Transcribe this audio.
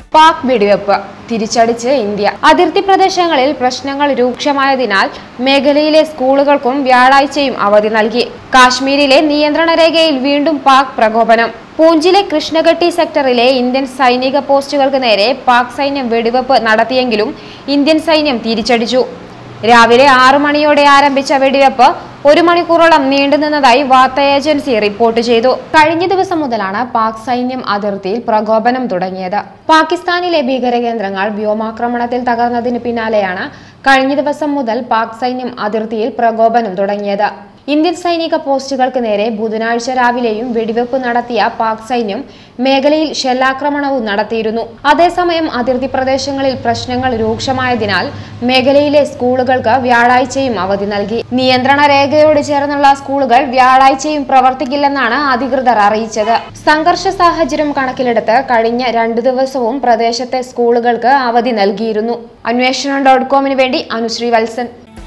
പാക് വെടിവെപ്പ് തിരിച്ചടിച്ച് ഇന്ത്യ അതിർത്തി പ്രദേശങ്ങളിൽ പ്രശ്നങ്ങൾ രൂക്ഷമായതിനാൽ മേഖലയിലെ സ്കൂളുകൾക്കും വ്യാഴാഴ്ചയും അവധി നൽകി കാശ്മീരിലെ നിയന്ത്രണ രേഖയിൽ വീണ്ടും പാക് പ്രകോപനം പൂഞ്ചിലെ കൃഷ്ണഗട്ടി സെക്ടറിലെ ഇന്ത്യൻ സൈനിക പോസ്റ്റുകൾക്ക് നേരെ പാക് സൈന്യം വെടിവെപ്പ് നടത്തിയെങ്കിലും ഇന്ത്യൻ സൈന്യം തിരിച്ചടിച്ചു രാവിലെ ആറു മണിയോടെ ആരംഭിച്ച വെടിവെപ്പ് ഒരു മണിക്കൂറോളം നീണ്ടുനിന്നതായി വാർത്താ ഏജൻസി റിപ്പോർട്ട് ചെയ്തു കഴിഞ്ഞ ദിവസം മുതലാണ് പാക് സൈന്യം അതിർത്തിയിൽ പ്രകോപനം തുടങ്ങിയത് പാകിസ്ഥാനിലെ ഭീകരകേന്ദ്രങ്ങൾ വ്യോമാക്രമണത്തിൽ തകർന്നതിന് പിന്നാലെയാണ് കഴിഞ്ഞ ദിവസം മുതൽ പാക് സൈന്യം അതിർത്തിയിൽ പ്രകോപനം തുടങ്ങിയത് ഇന്ത്യൻ സൈനിക പോസ്റ്റുകൾക്ക് നേരെ ബുധനാഴ്ച രാവിലെയും വെടിവെപ്പ് നടത്തിയ പാക് സൈന്യം മേഖലയിൽ ഷെല്ലാക്രമണവും നടത്തിയിരുന്നു അതേസമയം അതിർത്തി പ്രദേശങ്ങളിൽ പ്രശ്നങ്ങൾ രൂക്ഷമായതിനാൽ മേഖലയിലെ സ്കൂളുകൾക്ക് വ്യാഴാഴ്ചയും അവധി നൽകി നിയന്ത്രണ രേഖയോട് ചേർന്നുള്ള സ്കൂളുകൾ വ്യാഴാഴ്ചയും പ്രവർത്തിക്കില്ലെന്നാണ് അധികൃതർ അറിയിച്ചത് സംഘർഷ സാഹചര്യം കണക്കിലെടുത്ത് കഴിഞ്ഞ രണ്ടു ദിവസവും പ്രദേശത്തെ സ്കൂളുകൾക്ക് അവധി നൽകിയിരുന്നു അന്വേഷണം ഡോട്ട് കോമിന് വേണ്ടി അനുശ്രീ വത്സൻ